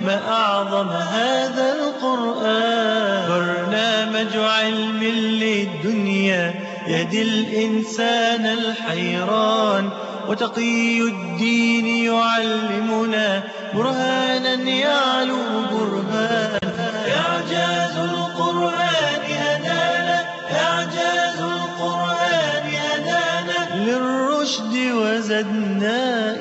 ما أعظم هذا القرآن برنامج علم للدنيا يهدي الإنسان الحيران وتقي الدين يعلمنا برهانا يعلو برهان إعجاز القرآن هدانا إعجاز القرآن هدانا للرشد وزدنا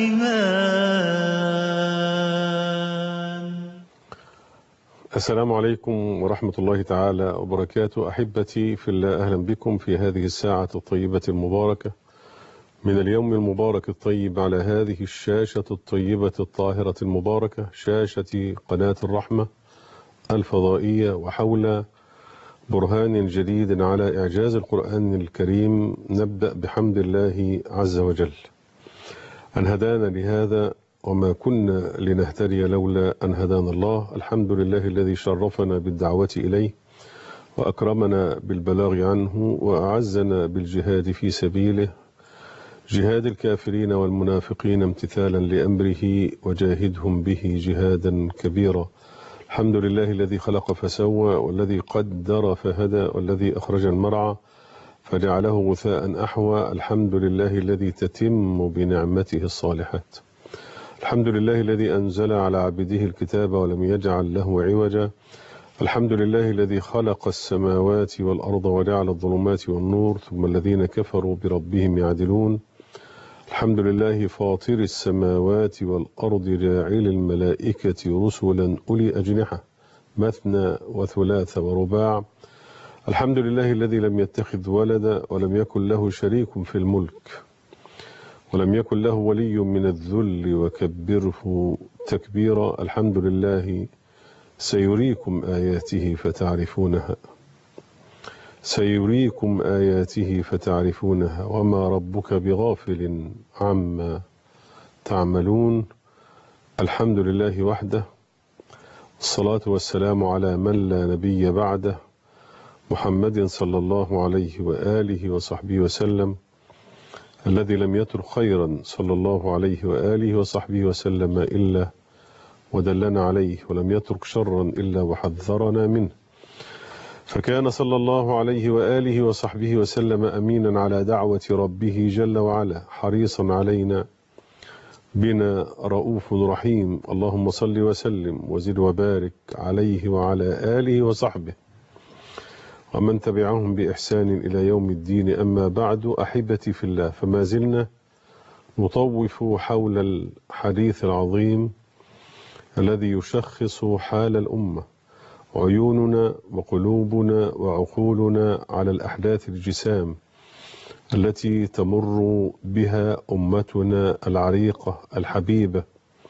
إيمان السلام عليكم ورحمة الله تعالى وبركاته أحبتي في الله أهلا بكم في هذه الساعة الطيبة المباركة من اليوم المبارك الطيب على هذه الشاشة الطيبة الطاهرة المباركة شاشة قناة الرحمة الفضائية وحول برهان جديد على إعجاز القرآن الكريم نبدأ بحمد الله عز وجل أن هدانا لهذا وما كنا لنهتدي لولا أن هدانا الله الحمد لله الذي شرفنا بالدعوة إليه وأكرمنا بالبلاغ عنه وأعزنا بالجهاد في سبيله جهاد الكافرين والمنافقين امتثالا لأمره وجاهدهم به جهادا كبيرا الحمد لله الذي خلق فسوى والذي قدر فهدى والذي أخرج المرعى فجعله غثاء أحوى الحمد لله الذي تتم بنعمته الصالحات الحمد لله الذي أنزل على عبده الكتاب ولم يجعل له عوجا الحمد لله الذي خلق السماوات والأرض وجعل الظلمات والنور ثم الذين كفروا بربهم يعدلون الحمد لله فاطر السماوات والأرض جاعل الملائكة رسلا أولي أجنحة مثنى وثلاث ورباع الحمد لله الذي لم يتخذ ولدا ولم يكن له شريك في الملك ولم يكن له ولي من الذل وكبره تكبيرا الحمد لله سيريكم آياته فتعرفونها سيريكم آياته فتعرفونها وما ربك بغافل عما تعملون الحمد لله وحده الصلاة والسلام على من لا نبي بعده محمد صلى الله عليه وآله وصحبه وسلم الذي لم يترك خيرا صلى الله عليه وآله وصحبه وسلم إلا ودلنا عليه ولم يترك شرا إلا وحذرنا منه فكان صلى الله عليه وآله وصحبه وسلم أمينا على دعوة ربه جل وعلا حريصا علينا بنا رؤوف رحيم اللهم صل وسلم وزد وبارك عليه وعلى آله وصحبه ومن تبعهم بإحسان إلى يوم الدين أما بعد أحبتي في الله فما زلنا نطوف حول الحديث العظيم الذي يشخص حال الأمة عيوننا وقلوبنا وعقولنا على الأحداث الجسام التي تمر بها أمتنا العريقة الحبيبة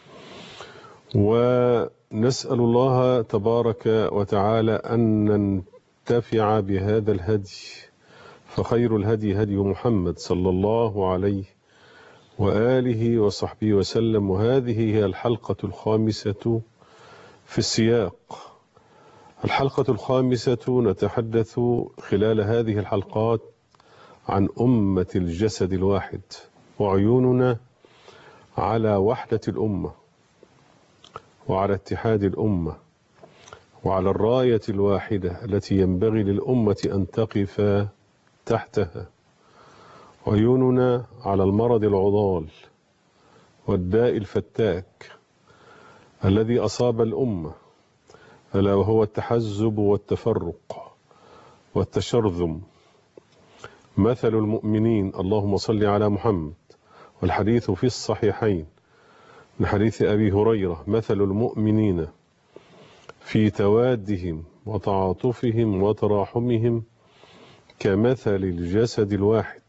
ونسأل الله تبارك وتعالى أن ننتفع بهذا الهدي فخير الهدي هدي محمد صلى الله عليه وآله وصحبه وسلم وهذه هي الحلقة الخامسة في السياق الحلقة الخامسة نتحدث خلال هذه الحلقات عن أمة الجسد الواحد وعيوننا على وحدة الأمة وعلى اتحاد الأمة وعلى الراية الواحدة التي ينبغي للأمة أن تقف تحتها عيوننا على المرض العضال والداء الفتاك الذي أصاب الأمة ألا وهو التحزب والتفرق والتشرذم مثل المؤمنين اللهم صل على محمد والحديث في الصحيحين من حديث أبي هريرة مثل المؤمنين في توادهم وتعاطفهم وتراحمهم كمثل الجسد الواحد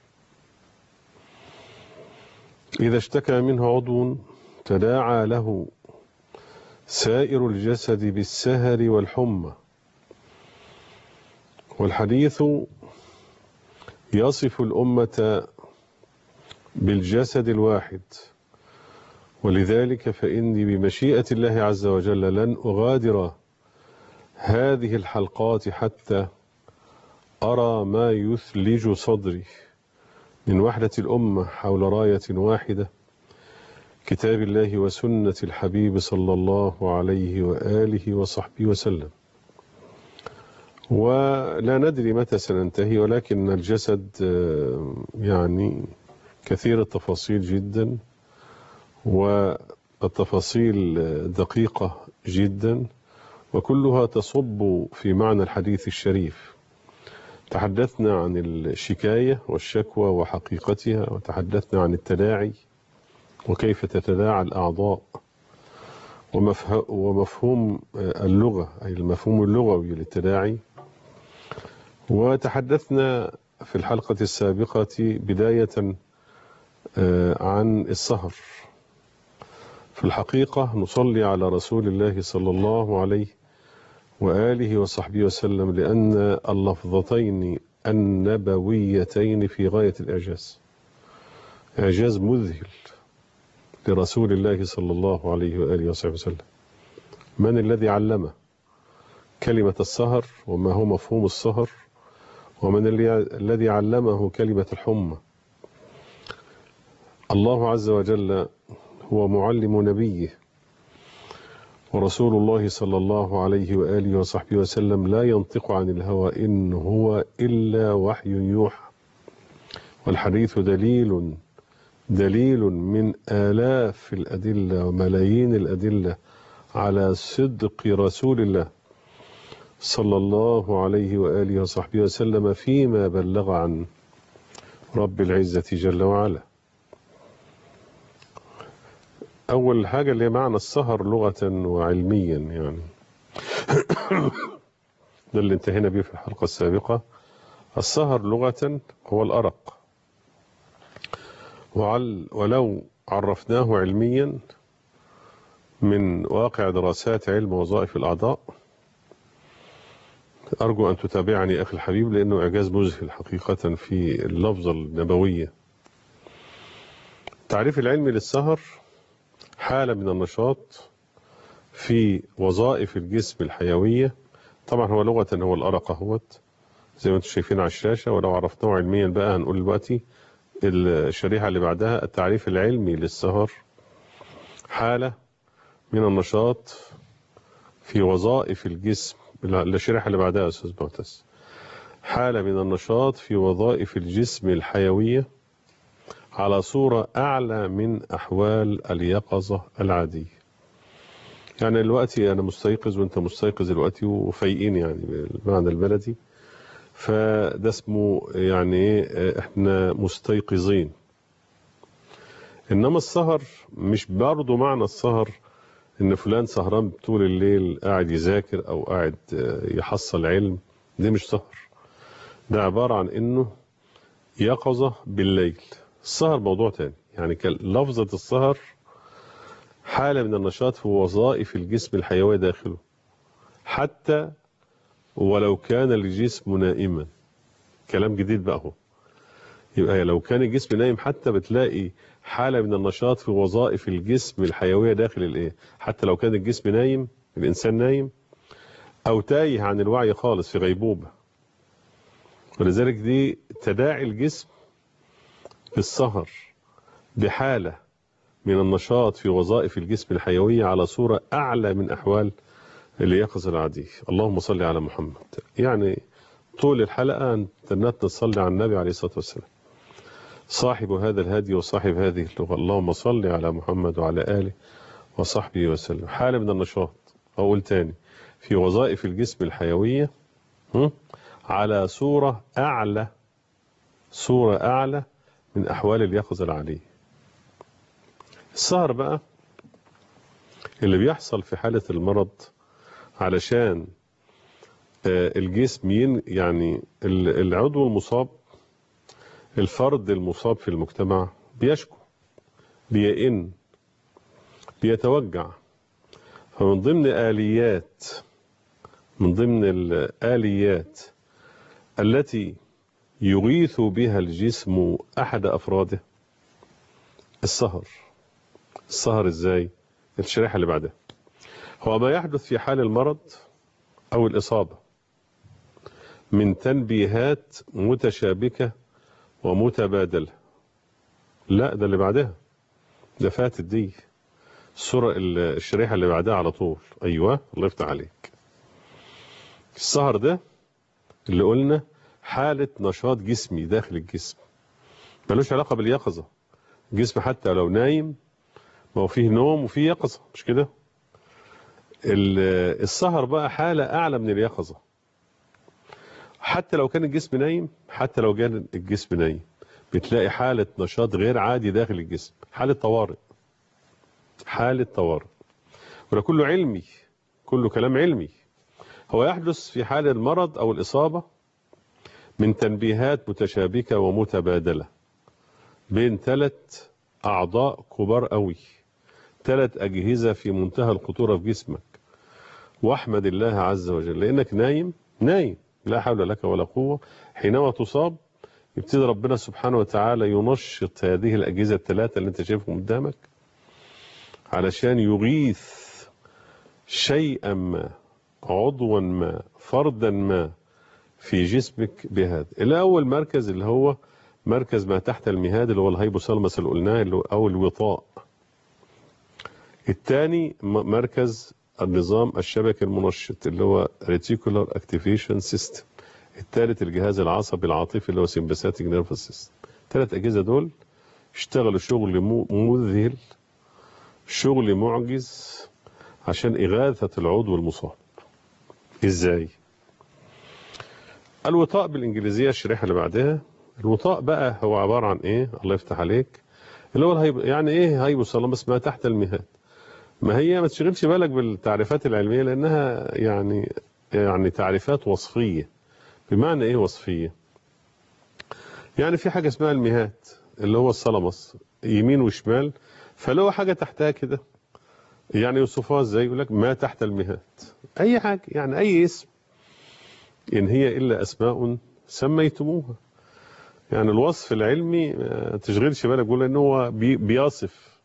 إذا اشتكى منه عضو تداعى له سائر الجسد بالسهر والحمى والحديث يصف الأمة بالجسد الواحد ولذلك فإني بمشيئة الله عز وجل لن أغادر هذه الحلقات حتى أرى ما يثلج صدري من وحدة الأمة حول راية واحدة كتاب الله وسنة الحبيب صلى الله عليه وآله وصحبه وسلم ولا ندري متى سننتهي ولكن الجسد يعني كثير التفاصيل جدا والتفاصيل دقيقة جدا وكلها تصب في معنى الحديث الشريف تحدثنا عن الشكاية والشكوى وحقيقتها وتحدثنا عن التداعي وكيف تتداعى الأعضاء ومفهوم اللغة أي المفهوم اللغوي للتداعي وتحدثنا في الحلقة السابقة بداية عن السهر في الحقيقة نصلي على رسول الله صلى الله عليه وآله وصحبه وسلم لأن اللفظتين النبويتين في غاية الإعجاز إعجاز مذهل لرسول الله صلى الله عليه وآله وصحبه وسلم من الذي علمه كلمة السهر وما هو مفهوم السهر ومن الذي علمه كلمة الحمى الله عز وجل هو معلم نبيه ورسول الله صلى الله عليه وآله وصحبه وسلم لا ينطق عن الهوى إن هو إلا وحي يوحى والحديث دليل دليل من آلاف الأدلة وملايين الأدلة على صدق رسول الله صلى الله عليه وآله وصحبه وسلم فيما بلغ عن رب العزة جل وعلا أول حاجة اللي معنى السهر لغة وعلميا يعني ده اللي انتهينا به في الحلقة السابقة السهر لغة هو الأرق وعل ولو عرفناه علميا من واقع دراسات علم وظائف الأعضاء أرجو أن تتابعني أخي الحبيب لأنه إعجاز مذهل حقيقة في اللفظة النبوية التعريف العلمي للسهر حالة من النشاط في وظائف الجسم الحيوية طبعا هو لغة هو الأرق اهوت زي ما انتم شايفين على الشاشة ولو عرفناه علميا بقى هنقول دلوقتي الشريحة اللي بعدها التعريف العلمي للسهر حالة من النشاط في وظائف الجسم الشريحة اللي بعدها يا أستاذ معتز حالة من النشاط في وظائف الجسم الحيوية على صورة أعلى من أحوال اليقظة العادية يعني دلوقتي أنا مستيقظ وأنت مستيقظ دلوقتي وفايقين يعني بالمعنى البلدي فده اسمه يعني إيه إحنا مستيقظين إنما السهر مش برضه معنى السهر إن فلان سهران طول الليل قاعد يذاكر أو قاعد يحصل علم ده مش سهر ده عبارة عن إنه يقظة بالليل السهر موضوع تاني يعني لفظة السهر حالة من النشاط في وظائف الجسم الحيوي داخله حتى ولو كان الجسم نائما كلام جديد بقى هو يبقى لو كان الجسم نايم حتى بتلاقي حالة من النشاط في وظائف الجسم الحيوية داخل الايه حتى لو كان الجسم نايم الإنسان نايم أو تايه عن الوعي خالص في غيبوبة ولذلك دي تداعي الجسم بالسهر بحالة من النشاط في وظائف الجسم الحيوية على صورة أعلى من أحوال اليقظة العادية اللهم صل على محمد يعني طول الحلقة انترنت نصلي على النبي عليه الصلاة والسلام صاحب هذا الهدي وصاحب هذه اللغة اللهم صل على محمد وعلى آله وصحبه وسلم حالة من النشاط أقول تاني في وظائف الجسم الحيوية على صورة أعلى صورة أعلى من أحوال اليقظة العادية السهر بقى اللي بيحصل في حالة المرض علشان الجسم يعني العضو المصاب الفرد المصاب في المجتمع بيشكو بيئن بيتوجع فمن ضمن آليات من ضمن الآليات التي يغيث بها الجسم أحد أفراده السهر السهر إزاي الشريحة اللي بعدها هو ما يحدث في حال المرض أو الإصابة من تنبيهات متشابكة ومتبادلة لا ده اللي بعدها ده فاتت دي الصورة ال- الشريحة اللي بعدها على طول أيوة الله يفتح عليك السهر ده اللي قلنا حالة نشاط جسمي داخل الجسم ملوش علاقة باليقظة الجسم حتى لو نايم ما هو فيه نوم وفيه يقظة مش كده ال- السهر بقى حالة أعلى من اليقظة حتى لو كان الجسم نايم حتى لو كان الجسم نايم بتلاقي حالة نشاط غير عادي داخل الجسم حالة طوارئ حالة طوارئ وده كله علمي كله كلام علمي هو يحدث في حال المرض أو الإصابة من تنبيهات متشابكة ومتبادلة بين ثلاث أعضاء كبار قوي ثلاث أجهزة في منتهى الخطورة في جسمك واحمد الله عز وجل لأنك نايم نايم لا حول لك ولا قوة حينما تصاب يبتدي ربنا سبحانه وتعالى ينشط هذه الأجهزة الثلاثة اللي انت شايفهم قدامك علشان يغيث شيئا ما عضوا ما فردا ما في جسمك بهذا الأول مركز اللي هو مركز ما تحت المهاد اللي هو الهيبوثالاموس اللي قلناه اللي هو أو الوطاء الثاني م- مركز النظام الشبكي المنشط اللي هو ريتيكولار اكتيفيشن سيستم الثالث الجهاز العصبي العاطفي اللي هو سيمباثيك نيرفس سيستم الثلاث اجهزه دول اشتغلوا شغل مو- مذهل شغل معجز عشان اغاثه العضو المصاب ازاي الوطاء بالانجليزيه الشريحه اللي بعدها الوطاء بقى هو عباره عن ايه الله يفتح عليك اللي هو الهيب... يعني ايه هيبوثالاموس ما تحت المهاد ما هي ما تشغلش بالك بالتعريفات العلميه لانها يعني يعني تعريفات وصفيه بمعنى ايه وصفيه يعني في حاجه اسمها المهاد اللي هو الثالاموس يمين وشمال فلو حاجه تحتها كده يعني يوصفوها ازاي يقول لك ما تحت المهاد اي حاجه يعني اي اسم ان هي الا اسماء سميتموها يعني الوصف العلمي ما تشغلش بالك بيقول ان هو بي- بيصف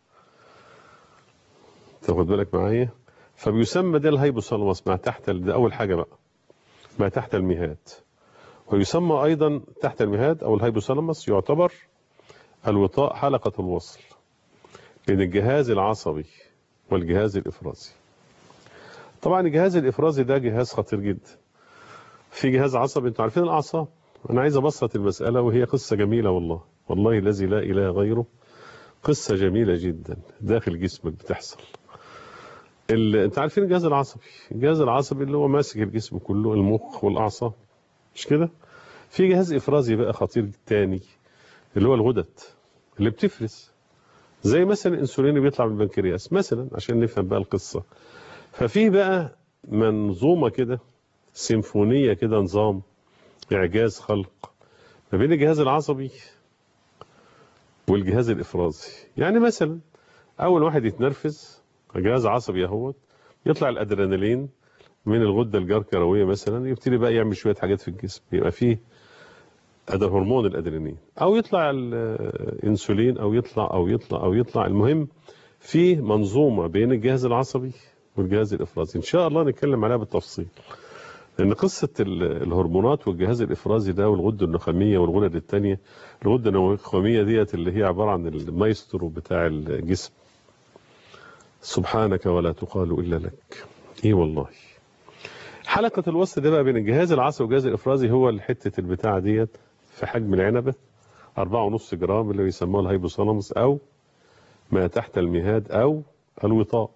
تاخد بالك معايا فبيسمى ده الهيبوثالاموس ما تحت ال- ده اول حاجه بقى ما تحت المهاد ويسمى ايضا تحت المهاد او الهيبوثالاموس يعتبر الوطاء حلقه الوصل بين الجهاز العصبي والجهاز الافرازي طبعا الجهاز الافرازي ده جهاز خطير جدا في جهاز عصبي انتوا عارفين الاعصاب انا عايز ابسط المساله وهي قصه جميله والله والله الذي لا اله غيره قصه جميله جدا داخل جسمك بتحصل ال... انت عارفين الجهاز العصبي الجهاز العصبي اللي هو ماسك الجسم كله المخ والاعصاب مش كده في جهاز افرازي بقى خطير تاني اللي هو الغدد اللي بتفرز زي مثلا الانسولين اللي بيطلع من البنكرياس مثلا عشان نفهم بقى القصه ففي بقى منظومه كده سيمفونيه كده نظام اعجاز خلق ما بين الجهاز العصبي والجهاز الافرازي يعني مثلا اول واحد يتنرفز جهاز عصبي اهوت يطلع الادرينالين من الغده الجركرويه مثلا يبتدي بقى يعمل شويه حاجات في الجسم يبقى فيه ده هرمون الادرينالين او يطلع الانسولين او يطلع او يطلع او يطلع المهم في منظومه بين الجهاز العصبي والجهاز الافرازي ان شاء الله نتكلم عليها بالتفصيل لان قصه ال- الهرمونات والجهاز الافرازي ده والغده النخاميه والغدد الثانيه الغده النخاميه ديت اللي هي عباره عن المايسترو بتاع الجسم سبحانك ولا تقال الا لك ايه والله حلقه الوصل ده بقى بين الجهاز العصبي والجهاز الافرازي هو حته البتاعه ديت في حجم العنبه 4.5 جرام اللي بيسموه الهيبوثالاموس او ما تحت المهاد او الوطاء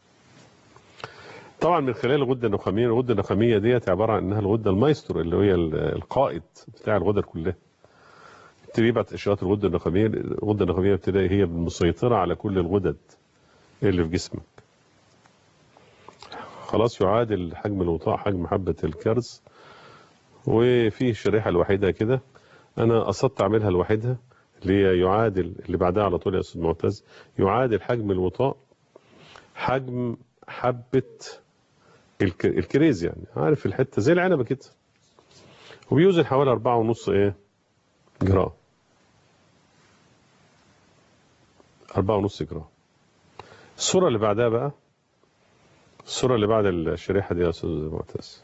طبعا من خلال الغده النخاميه الغده النخاميه ديت عباره عن انها الغده المايسترو اللي هي ال- القائد بتاع الغدد كلها يبتدي يبعت اشارات الغده النخاميه الغده النخاميه بتبتدي هي المسيطره على كل الغدد اللي في جسمك خلاص يعادل حجم الوطاء حجم حبه الكرز وفيه شريحه لوحدها كده انا قصدت اعملها لوحدها اللي هي يعادل اللي بعدها على طول يا استاذ معتز يعادل حجم الوطاء حجم حبه الك... الكريز يعني عارف الحته زي العنبه كده وبيوزن حوالي أربعة ونص ايه جرام أربعة ونص جرام الصورة اللي بعدها بقى الصورة اللي بعد الشريحة دي يا أستاذ معتز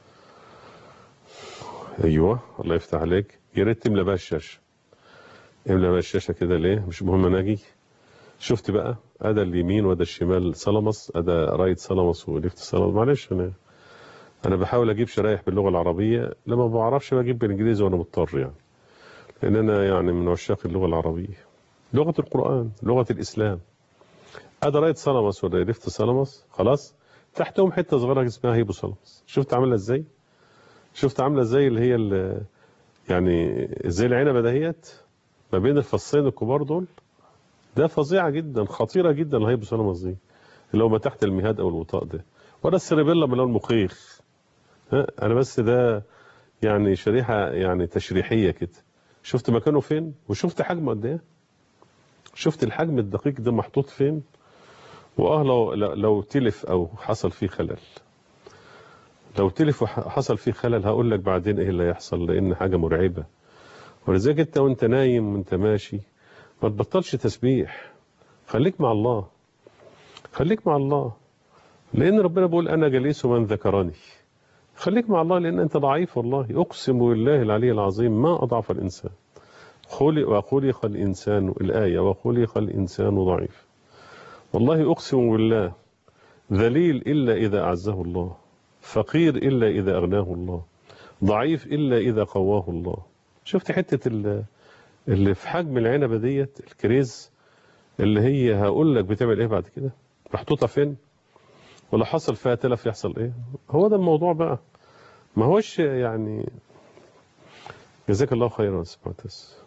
أيوه الله يفتح عليك يا ريت تملى بقى الشاشة املى بقى الشاشة كده ليه مش مهم أنا أجي شفت بقى ادى اليمين وده الشمال سلمس ادى رايت سلمس وليفت سلمس معلش انا انا بحاول اجيب شرايح باللغه العربيه لما ما بعرفش بجيب بالانجليزي وانا مضطر يعني لان انا يعني من عشاق اللغه العربيه لغه القران لغه الاسلام ادى رايت سلمس ولا ليفت سلمس خلاص تحتهم حته صغيره اسمها هيبوثالاموس شفت عامله ازاي شفت عامله ازاي اللي هي اللي يعني زي العنبه دهيت ما بين الفصين الكبار دول ده فظيعه جدا خطيره جدا الهيبوثالاموس دي اللي هو ما تحت المهاد او الوطاء ده ولا السيربيلا من المخيخ ها انا بس ده يعني شريحه يعني تشريحيه كده شفت مكانه فين وشفت حجمه قد ايه شفت الحجم الدقيق ده محطوط فين واه لو لو تلف او حصل فيه خلل لو تلف وحصل فيه خلل هقول لك بعدين ايه اللي هيحصل لان حاجه مرعبه ولذلك انت وانت نايم وانت ماشي ما تبطلش تسبيح خليك مع الله خليك مع الله لان ربنا بيقول انا جليس من ذكرني خليك مع الله لان انت ضعيف والله اقسم بالله العلي العظيم ما اضعف الانسان خلق وخلق الانسان الايه وخلق الانسان ضعيف والله اقسم بالله ذليل الا اذا اعزه الله فقير الا اذا اغناه الله ضعيف الا اذا قواه الله شفت حته اللي في حجم العنبه ديت الكريز اللي هي هقول لك بتعمل ايه بعد كده محطوطه فين ولا حصل فيها تلف يحصل ايه هو ده الموضوع بقى ما هوش يعني جزاك الله خيرا يا سمعتس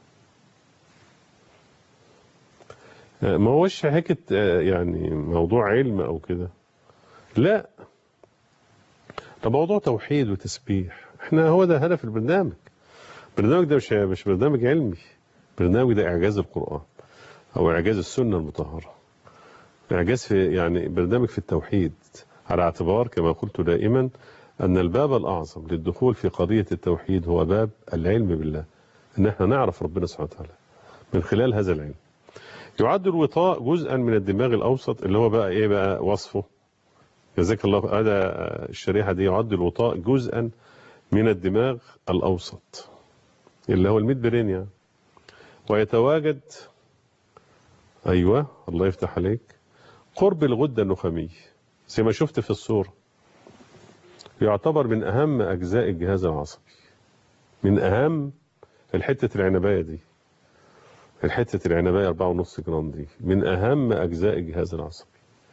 ما هوش حكايه يعني موضوع علم او كده لا ده موضوع توحيد وتسبيح احنا هو ده هدف البرنامج البرنامج ده مش مش برنامج علمي برنامج ده اعجاز القران او اعجاز السنه المطهره اعجاز في يعني برنامج في التوحيد على اعتبار كما قلت دائما ان الباب الاعظم للدخول في قضيه التوحيد هو باب العلم بالله ان احنا نعرف ربنا سبحانه وتعالى من خلال هذا العلم يعد الوطاء جزءا من الدماغ الاوسط اللي هو بقى ايه بقى وصفه جزاك الله هذا الشريحه دي يعد الوطاء جزءا من الدماغ الاوسط اللي هو الميد برين يعني ويتواجد ايوه الله يفتح عليك قرب الغده النخاميه زي ما شفت في الصوره يعتبر من اهم اجزاء الجهاز العصبي من اهم الحته العنبايه دي الحته العنبايه 4.5 جرام دي من اهم اجزاء الجهاز العصبي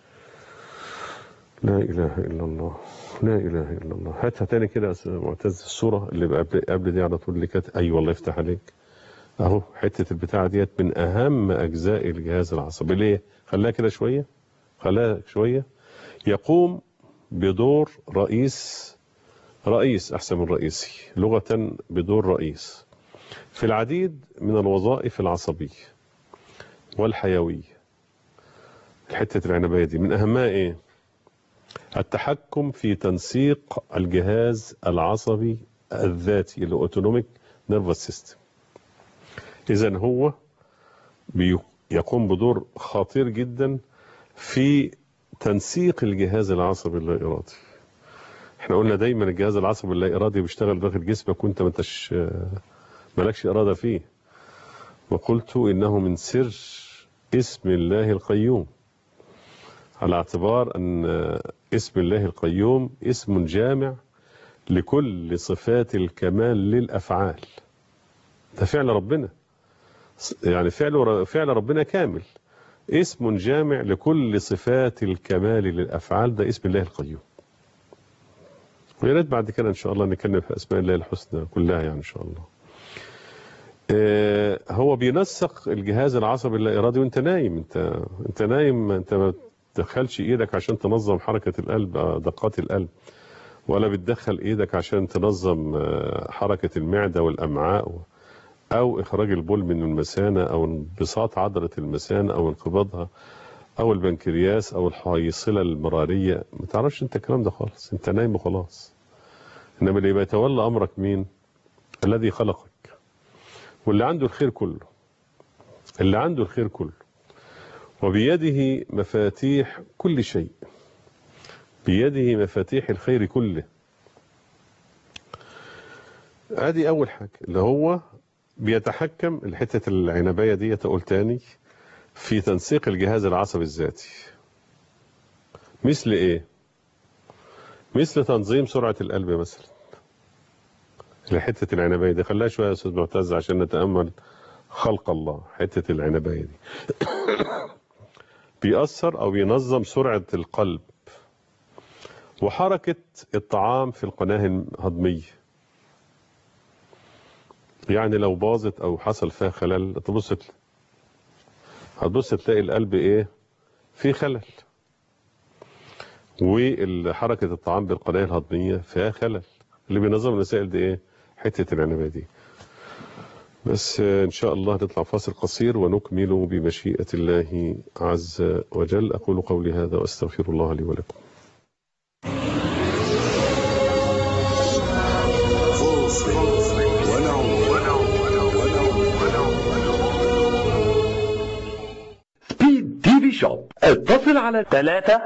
لا اله الا الله لا اله الا الله هاتها تاني كده يا معتز الصوره اللي قبل قبل دي على طول اللي كانت ايوه الله يفتح عليك اهو حته البتاعه ديت من اهم اجزاء الجهاز العصبي ليه خلاها كده شويه خلاها شويه يقوم بدور رئيس رئيس احسن من رئيسي لغه بدور رئيس في العديد من الوظائف العصبيه والحيويه الحته العنبيه دي من اهمها ايه التحكم في تنسيق الجهاز العصبي الذاتي اللي اوتونوميك نيرفس سيستم اذا هو يقوم بدور خطير جدا في تنسيق الجهاز العصبي اللا ارادي احنا قلنا دايما الجهاز العصبي اللا ارادي بيشتغل داخل جسمك وانت ما انتش مالكش اراده فيه وقلت انه من سر اسم الله القيوم على اعتبار ان اسم الله القيوم اسم جامع لكل صفات الكمال للافعال ده فعل ربنا يعني فعل فعل ربنا كامل اسم جامع لكل صفات الكمال للافعال ده اسم الله القيوم ويا ريت بعد كده ان شاء الله نتكلم في اسماء الله الحسنى كلها يعني ان شاء الله آه هو بينسق الجهاز العصبي اللا ارادي وانت نايم انت انت نايم انت ما تدخلش ايدك عشان تنظم حركه القلب دقات القلب ولا بتدخل ايدك عشان تنظم حركه المعده والامعاء او اخراج البول من المثانه او انبساط عضله المثانه او انقباضها او البنكرياس او الحويصله المراريه ما تعرفش انت الكلام ده خالص انت نايم وخلاص انما اللي بيتولى امرك مين الذي خلقك واللي عنده الخير كله اللي عنده الخير كله وبيده مفاتيح كل شيء بيده مفاتيح الخير كله ادي اول حاجه اللي هو بيتحكم الحته العنبيه دي تقول تاني في تنسيق الجهاز العصبي الذاتي مثل ايه مثل تنظيم سرعة القلب مثلا لحتة العنبية دي خليها شوية يا أستاذ معتز عشان نتأمل خلق الله حتة العنبية دي بيأثر أو ينظم سرعة القلب وحركة الطعام في القناة الهضمية يعني لو باظت أو حصل فيها خلل تبص هتبص تلاقي القلب إيه في خلل وحركة الطعام بالقناة الهضمية فيها خلل اللي بينظم المسائل دي إيه حتة العنبة دي بس إن شاء الله نطلع فاصل قصير ونكمل بمشيئة الله عز وجل أقول قولي هذا وأستغفر الله لي ولكم سبيد تي في شوب اتصل على 3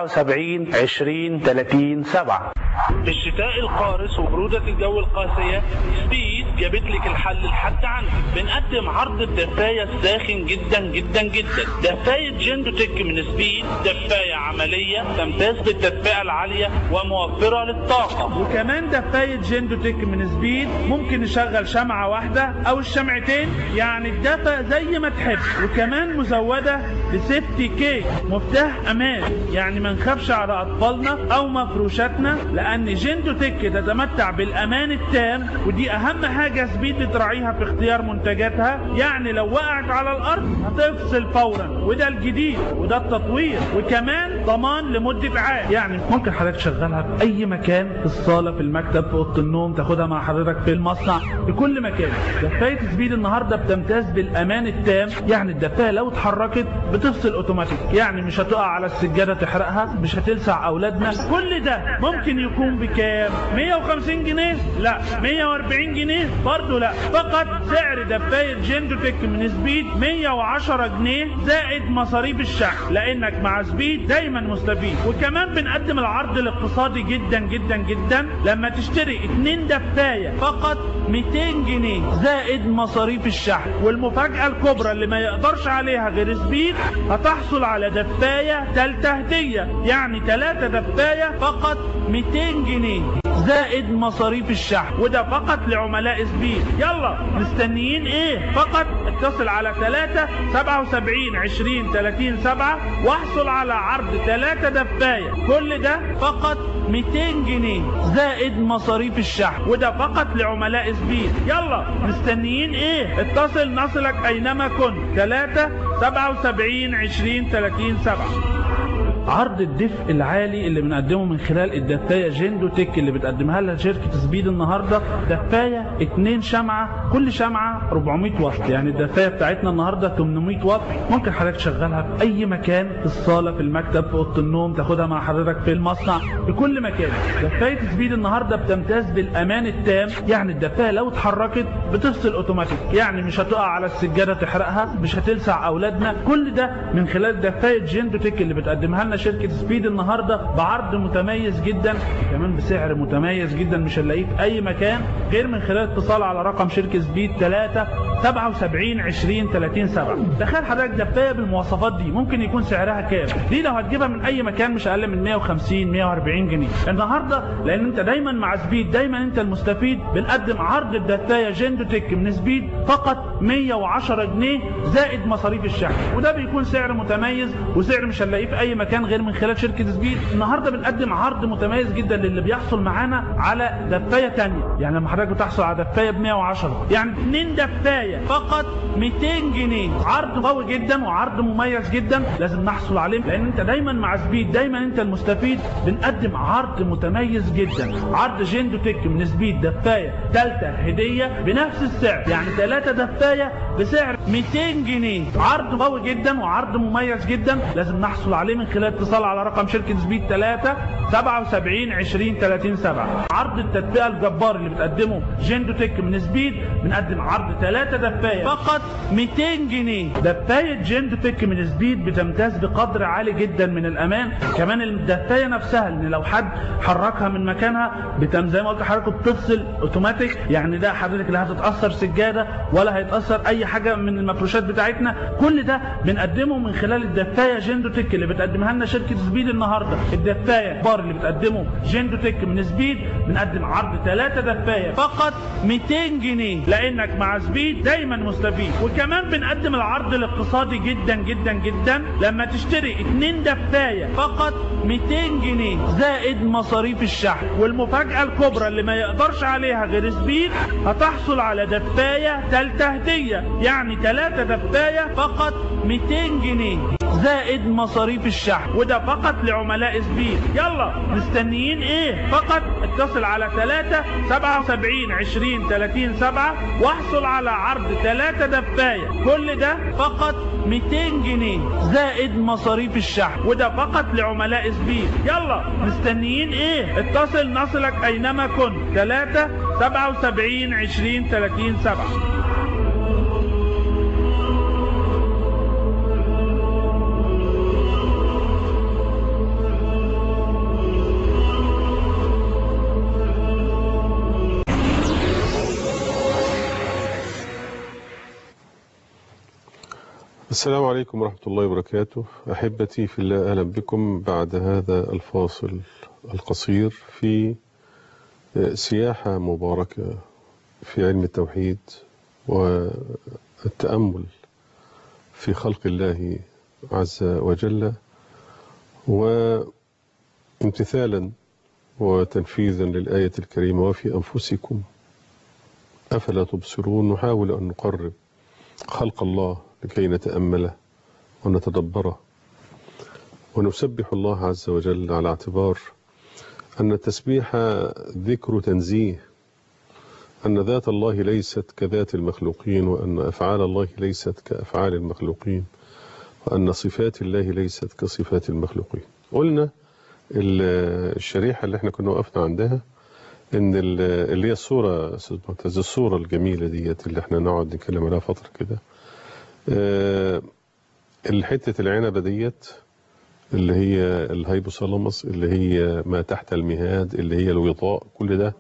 77 20 30 7 في الشتاء القارس وبرودة الجو القاسية سبيد جابت لك الحل لحد عندك بنقدم عرض الدفاية الساخن جدا جدا جدا دفاية جندو تك من سبيد دفاية عملية تمتاز بالتدفئة العالية وموفرة للطاقة وكمان دفاية جندو تك من سبيد ممكن نشغل شمعة واحدة أو الشمعتين يعني الدفا زي ما تحب وكمان مزودة بسيفتي كيك مفتاح أمان يعني ما نخافش على أطفالنا أو مفروشاتنا لأن جندو تك تتمتع بالأمان التام ودي أهم حاجة سبيد بتراعيها في اختيار منتجاتها يعني لو وقعت على الأرض هتفصل فورا وده الجديد وده التطوير وكمان ضمان لمدة عام يعني ممكن حضرتك تشغلها في أي مكان في الصالة في المكتب في أوضة النوم تاخدها مع حضرتك في المصنع في كل مكان دفاية سبيد النهاردة بتمتاز بالأمان التام يعني الدفاية لو اتحركت بتفصل اوتوماتيك يعني مش هتقع على السجادة تحرقها مش هتلسع أولادنا كل ده ممكن يكون بكام 150 جنيه لا 140 جنيه برضه لا فقط سعر دفاية جندو تك من سبيد 110 جنيه زائد مصاريف الشحن لانك مع سبيد دايما مستفيد وكمان بنقدم العرض الاقتصادي جدا جدا جدا لما تشتري اتنين دفاية فقط 200 جنيه زائد مصاريف الشحن والمفاجأة الكبرى اللي ما يقدرش عليها غير سبيد هتحصل على دفاية تالتة هدية يعني تلاتة دفاية فقط 200 جنيه زائد مصاريف الشحن وده فقط لعملاء سبيد يلا مستنيين ايه فقط اتصل على 3 77 20 30 7 واحصل على عرض 3 دفاية كل ده فقط 200 جنيه زائد مصاريف الشحن وده فقط لعملاء سبيد يلا مستنيين ايه اتصل نصلك اينما كنت 3 77 20 30 7 عرض الدفء العالي اللي بنقدمه من خلال الدفاية جندو تك اللي بتقدمها لها شركة سبيد النهاردة دفاية اتنين شمعة كل شمعة 400 واط يعني الدفاية بتاعتنا النهاردة 800 واط ممكن حضرتك تشغلها في اي مكان في الصالة في المكتب في اوضة النوم تاخدها مع حضرتك في المصنع في كل مكان دفاية سبيد النهاردة بتمتاز بالامان التام يعني الدفاية لو اتحركت بتفصل اوتوماتيك يعني مش هتقع على السجادة تحرقها مش هتلسع اولادنا كل ده من خلال دفاية جندو تك اللي بتقدمها لنا شركة سبيد النهاردة بعرض متميز جدا كمان بسعر متميز جدا مش هنلاقيه في اي مكان غير من خلال اتصال على رقم شركة سبيد 3 77 20 30 7 تخيل حضرتك دفاية بالمواصفات دي ممكن يكون سعرها كام دي لو هتجيبها من اي مكان مش اقل من 150 140 جنيه النهارده لان انت دايما مع سبيد دايما انت المستفيد بنقدم عرض الدفاية جندو تك من سبيد فقط 110 جنيه زائد مصاريف الشحن وده بيكون سعر متميز وسعر مش هنلاقيه في اي مكان غير من خلال شركة سبيد النهارده بنقدم عرض متميز جدا للي بيحصل معانا على دفاية تانية يعني لما حضرتك بتحصل على دفاية ب 110 يعني اتنين دفاية فقط 200 جنيه عرض قوي جدا وعرض مميز جدا لازم نحصل عليه لان انت دايما مع سبيد دايما انت المستفيد بنقدم عرض متميز جدا عرض جندو تك من سبيد دفاية ثالثة هدية بنفس السعر يعني ثلاثة دفاية بسعر 200 جنيه عرض قوي جدا وعرض مميز جدا لازم نحصل عليه من خلال اتصال على رقم شركة سبيد 3 77 20 30 7 عرض التدفئة الجبار اللي بتقدمه جندو تك من سبيد بنقدم عرض ثلاثة دفاية فقط 200 جنيه دفاية جندتك من سبيد بتمتاز بقدر عالي جدا من الامان كمان الدفاية نفسها ان لو حد حركها من مكانها بتم زي ما قلت لحضرتك بتفصل اوتوماتيك يعني ده حضرتك لا هتتاثر سجاده ولا هيتاثر اي حاجه من المفروشات بتاعتنا كل ده بنقدمه من خلال الدفايه جندوتك اللي بتقدمها لنا شركه سبيد النهارده الدفايه بار اللي بتقدمه جندوتك من سبيد بنقدم عرض ثلاثه دفايه فقط 200 جنيه لانك مع سبيد دايما مستفيد وكمان بنقدم العرض الاقتصادي جدا جدا جدا لما تشتري اتنين دفايه فقط 200 جنيه زائد مصاريف الشحن والمفاجاه الكبرى اللي ما يقدرش عليها غير سبيد هتحصل على دفايه ثالثه هديه يعني ثلاثه دفايه فقط 200 جنيه زائد مصاريف الشحن وده فقط لعملاء سبيد يلا مستنيين ايه فقط اتصل على 3 77 20 30 7 واحصل على عرض 3 دفايه كل ده فقط 200 جنيه زائد مصاريف الشحن وده فقط لعملاء سبيد يلا مستنيين ايه اتصل نصلك اينما كنت 3 77 20 30 7 السلام عليكم ورحمة الله وبركاته أحبتي في الله أهلا بكم بعد هذا الفاصل القصير في سياحة مباركة في علم التوحيد والتأمل في خلق الله عز وجل وامتثالا وتنفيذا للآية الكريمة وفي أنفسكم أفلا تبصرون نحاول أن نقرب خلق الله لكي نتأمله ونتدبره ونسبح الله عز وجل على اعتبار أن التسبيح ذكر تنزيه أن ذات الله ليست كذات المخلوقين وأن أفعال الله ليست كأفعال المخلوقين وأن صفات الله ليست كصفات المخلوقين قلنا الشريحة اللي احنا كنا وقفنا عندها ان اللي هي الصورة استاذ معتز الصورة الجميلة ديت اللي احنا نقعد نتكلم عليها فترة كده أه الحتة العنبة ديت اللي هي الهيبوثالاموس اللي هي ما تحت المهاد اللي هي الوطاء كل ده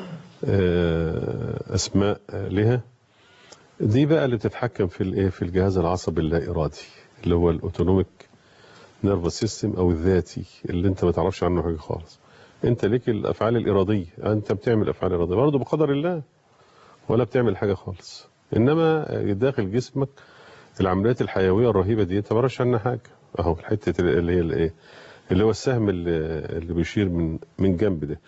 أه اسماء لها دي بقى اللي بتتحكم في الايه في الجهاز العصبي اللا ارادي اللي هو الاوتونوميك نيرفس سيستم او الذاتي اللي انت ما تعرفش عنه حاجه خالص انت ليك الافعال الاراديه انت بتعمل افعال اراديه برضه بقدر الله ولا بتعمل حاجه خالص انما داخل جسمك العمليات الحيويه الرهيبه دي انت ما تعرفش عنها حاجه اهو الحته اللي هي الايه اللي هو السهم اللي, اللي بيشير من من جنب ده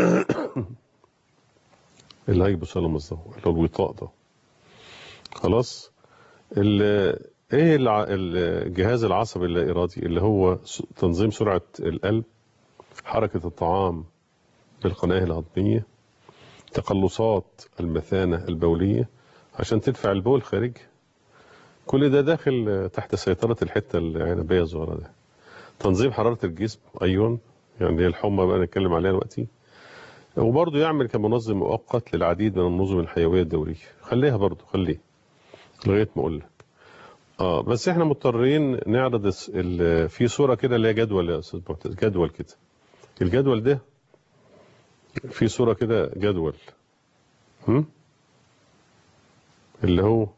الهيبوثالاموس ده اللي هو الوطاء ده خلاص ايه الجهاز العصبي اللا ارادي اللي هو تنظيم سرعه القلب حركة الطعام بالقناة الهضمية تقلصات المثانة البولية عشان تدفع البول خارج كل ده داخل تحت سيطرة الحتة العنبية الصغيرة ده تنظيم حرارة الجسم أيضا يعني الحمى بقى نتكلم عليها دلوقتي وبرضه يعمل كمنظم مؤقت للعديد من النظم الحيوية الدورية خليها برضه خليه لغاية ما أقول لك اه بس احنا مضطرين نعرض في صورة كده اللي هي جدول يا أستاذ معتز جدول كده الجدول ده في صورة كده جدول هم؟ اللي هو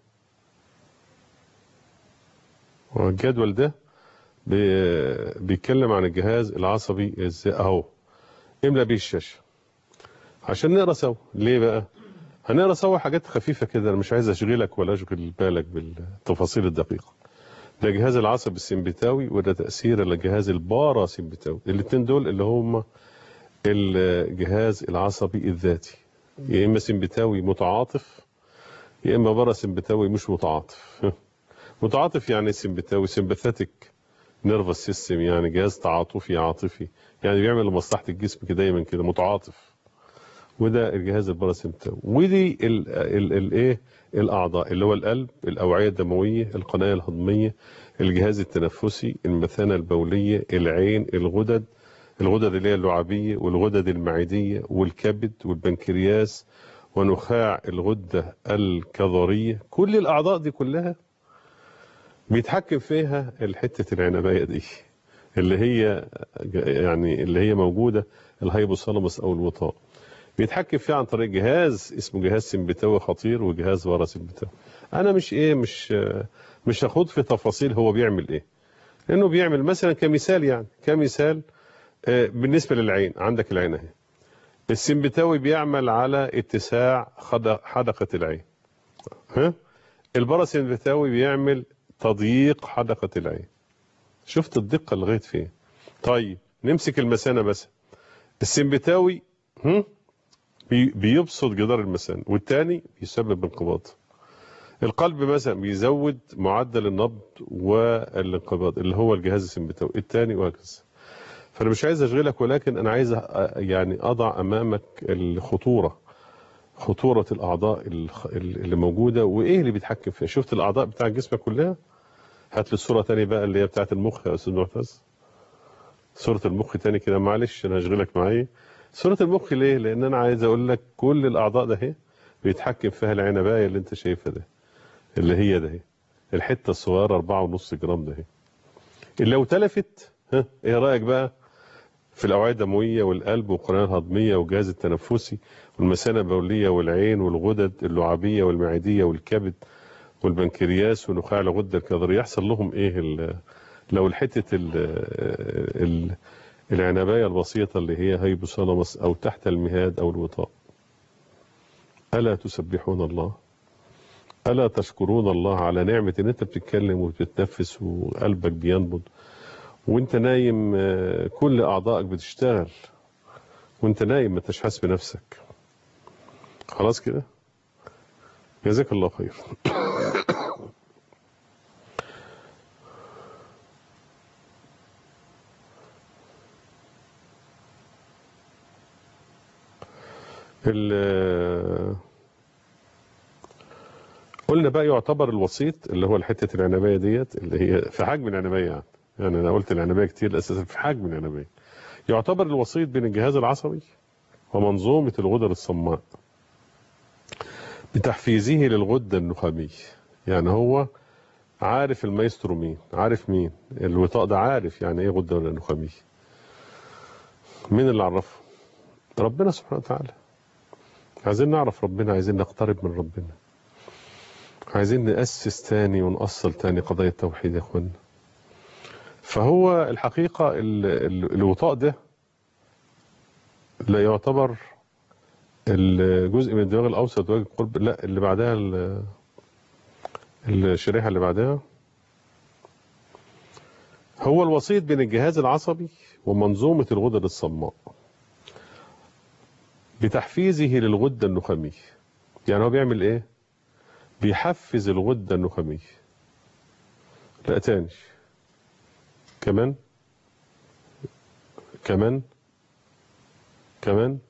الجدول ده بيتكلم عن الجهاز العصبي ازاي اهو املى بيه الشاشة عشان نقرا سوا ليه بقى هنقرا سوا حاجات خفيفة كده انا مش عايز اشغلك ولا اشغل بالك بالتفاصيل الدقيقة ده الجهاز العصبي السمبتاوي وده تأثير الجهاز الباراسمبتاوي الاثنين دول اللي هم الجهاز العصبي الذاتي يا إما سمبتاوي متعاطف يا إما باراسمبتاوي مش متعاطف متعاطف يعني سمبتاوي سمباثيتك نيرفس سيستم يعني جهاز تعاطفي عاطفي يعني بيعمل لمصلحة الجسم كده دايما كده متعاطف وده الجهاز الباراسمبتاوي ودي الايه الاعضاء اللي هو القلب الاوعيه الدمويه القناه الهضميه الجهاز التنفسي المثانه البوليه العين الغدد الغدد اللي هي اللعابيه والغدد المعديه والكبد والبنكرياس ونخاع الغدة الكظرية كل الأعضاء دي كلها بيتحكم فيها الحتة العنبية دي اللي هي يعني اللي هي موجودة الهيبوثالاموس أو الوطاء بيتحكم فيها عن طريق جهاز اسمه جهاز سمبتاوي خطير وجهاز ورا سمبتاوي أنا مش إيه مش مش هاخد في تفاصيل هو بيعمل إيه لأنه بيعمل مثلا كمثال يعني كمثال آه، بالنسبة للعين عندك العين اهي السمبتاوي بيعمل على اتساع خد- حدقة العين ها الباراسمبتاوي بيعمل تضييق حدقة العين شفت الدقة لغاية فين طيب نمسك المثانة بس السمبتاوي هم؟ بي- بيبسط جدار المثانة والتاني بيسبب انقباض القلب مثلا بيزود معدل النبض والانقباض اللي هو الجهاز السمبتاوي التاني وهكذا فانا مش عايز اشغلك ولكن انا عايز أ- يعني اضع امامك الخطوره خطوره الاعضاء الخ- اللي موجوده وايه اللي بيتحكم فيها شفت الاعضاء بتاع جسمك كلها هات لي الصوره تاني بقى اللي هي بتاعت المخ يا استاذ معتز صوره المخ تاني كده معلش انا هشغلك معايا صوره المخ ليه لان انا عايز اقول لك كل الاعضاء ده اهي بيتحكم فيها العنبايه اللي انت شايفها ده اللي هي ده اهي الحته الصغيره 4.5 جرام ده اهي اللي لو تلفت ها ايه رايك بقى في الأوعية الدموية والقلب والقناة الهضمية والجهاز التنفسي والمثانة البولية والعين والغدد اللعابية والمعدية والكبد والبنكرياس ونخاع الغدة الكظرية يحصل لهم إيه ال- لو الحتة ال ال العنباية البسيطة اللي هي هيبوثالاموس أو تحت المهاد أو الوطاء ألا تسبحون الله ألا تشكرون الله على نعمة إن أنت بتتكلم وبتتنفس وقلبك بينبض وانت نايم آه، كل اعضائك بتشتغل وانت نايم ما انتش حاسس بنفسك خلاص كده جزاك الله خير ال- قلنا بقى يعتبر الوسيط اللي هو الحته العنبيه ديت اللي هي في حجم العنبيه يعني يعني انا قلت العنبيه كتير اساسا في حجم العنبيه يعتبر الوسيط بين الجهاز العصبي ومنظومه الغدد الصماء بتحفيزه للغده النخاميه يعني هو عارف المايسترو مين عارف مين الوطاء ده عارف يعني ايه غده نخاميه مين اللي عرفه ربنا سبحانه وتعالى عايزين نعرف ربنا عايزين نقترب من ربنا عايزين نأسس تاني ونأصل تاني قضايا التوحيد يا اخوانا فهو الحقيقة ال- ال- الوطاء ده لا يعتبر الجزء من الدماغ الأوسط وجه القرب لا اللي بعدها ال- الشريحة اللي بعدها هو الوسيط بين الجهاز العصبي ومنظومة الغدد الصماء بتحفيزه للغدة النخامية يعني هو بيعمل ايه بيحفز الغدة النخامية لا تاني كمان كمان كمان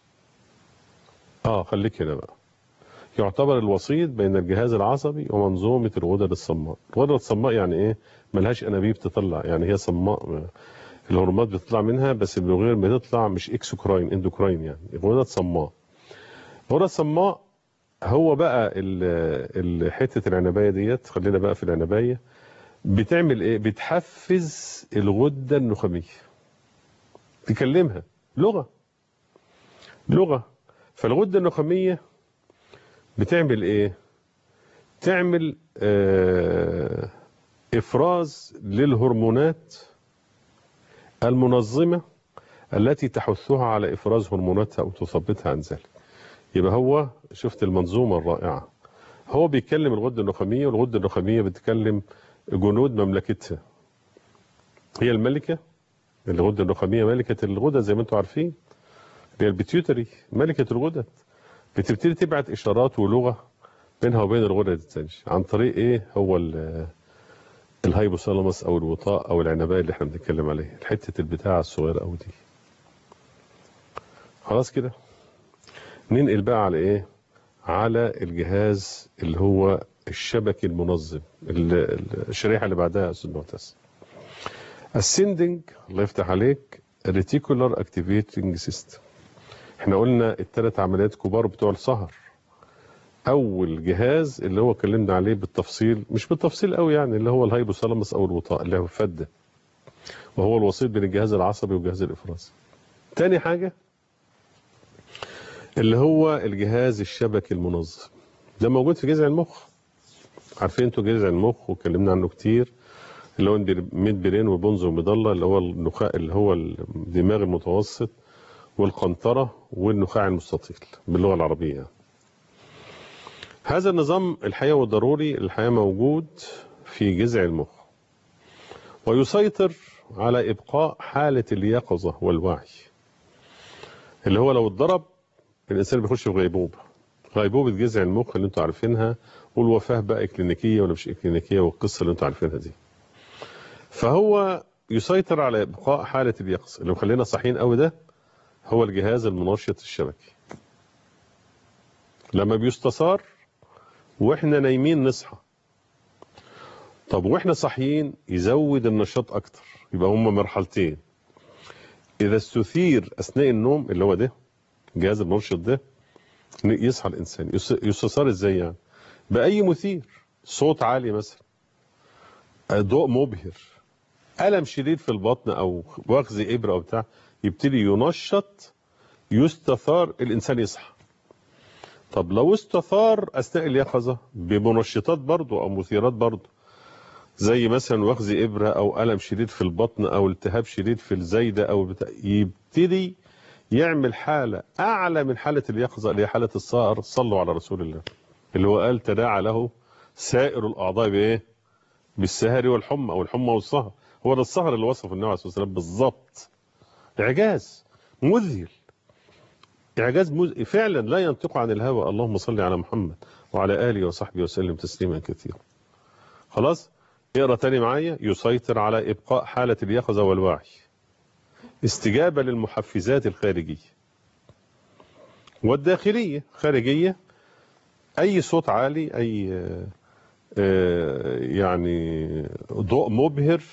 اه خليك هنا بقى يعتبر الوسيط بين الجهاز العصبي ومنظومة الغدد الصماء الغدد الصماء يعني ايه ملهاش انابيب تطلع يعني هي صماء الهرمونات بتطلع منها بس من غير ما تطلع مش اكسوكراين اندوكراين يعني غدد صماء غدد صماء هو بقى ال- ال- حته العنبايه ديت خلينا بقى في العنبايه بتعمل ايه بتحفز الغده النخاميه تكلمها لغه لغه فالغده النخاميه بتعمل ايه تعمل آه افراز للهرمونات المنظمه التي تحثها على افراز هرموناتها او تثبتها عن ذلك يبقى هو شفت المنظومه الرائعه هو بيتكلم الغده النخاميه والغده النخاميه بتكلم جنود مملكتها هي الملكه الغده النخاميه ملكه الغدد زي ما انتم عارفين اللي هي البيتيوتري ملكه الغدد بتبتدي تبعت اشارات ولغه بينها وبين الغدد الثانيه عن طريق ايه هو ال- الهايبوثالاموس او الوطاء او العنبايه اللي احنا بنتكلم عليها حته البتاع الصغيره قوي دي خلاص كده ننقل بقى على ايه على الجهاز اللي هو الشبكي المنظم ال- ال- الشريحه اللي بعدها يا استاذ معتز السندنج الله يفتح عليك ريتيكولار اكتيفيتنج سيستم احنا قلنا الثلاث عمليات كبار بتوع السهر اول جهاز اللي هو اتكلمنا عليه بالتفصيل مش بالتفصيل قوي يعني اللي هو الهايبوثالاموس او الوطاء اللي هو الفده وهو الوسيط بين الجهاز العصبي والجهاز الافرازي تاني حاجه اللي هو الجهاز الشبكي المنظم ده موجود في جذع المخ عارفين انتوا جذع المخ واتكلمنا عنه كتير اللي هو ميد برين وبونز ومضله اللي هو النخاع اللي هو الدماغ المتوسط والقنطره والنخاع المستطيل باللغه العربيه يعني. هذا النظام الحقيقه والضروري الحقيقه موجود في جذع المخ ويسيطر على ابقاء حاله اليقظه والوعي اللي هو لو اتضرب الانسان بيخش في غيبوبه غيبوبه جذع المخ اللي انتوا عارفينها والوفاه بقى اكلينيكيه ولا مش اكلينيكيه والقصه اللي انتوا عارفينها دي فهو يسيطر على ابقاء حاله اليقظه اللي مخلينا صاحيين قوي ده هو الجهاز المنشط الشبكي لما بيستثار واحنا نايمين نصحى طب واحنا صاحيين يزود النشاط اكتر يبقى هما مرحلتين اذا استثير اثناء النوم اللي هو ده الجهاز المنشط ده يصحى الانسان يستثار ازاي يعني باي مثير صوت عالي مثلا ضوء مبهر الم شديد في البطن او وخز ابره او بتاع يبتدي ينشط يستثار الانسان يصحى طب لو استثار اثناء اليقظه بمنشطات برضه او مثيرات برضه زي مثلا وخز ابره او الم شديد في البطن او التهاب شديد في الزايده او بتاع يبتدي يعمل حاله اعلى من حاله اليقظه اللي هي حاله السهر صلوا على رسول الله اللي هو قال تداعى له سائر الاعضاء بايه؟ بالسهر والحمى او الحمى والسهر هو ده السهر اللي وصفه النبي عليه الصلاه والسلام بالظبط اعجاز مذهل اعجاز مذهل فعلا لا ينطق عن الهوى اللهم صل على محمد وعلى اله وصحبه وسلم تسليما كثيرا خلاص اقرا تاني معايا يسيطر على ابقاء حاله اليقظه والوعي استجابه للمحفزات الخارجيه والداخليه خارجيه اي صوت عالي اي يعني ضوء مبهر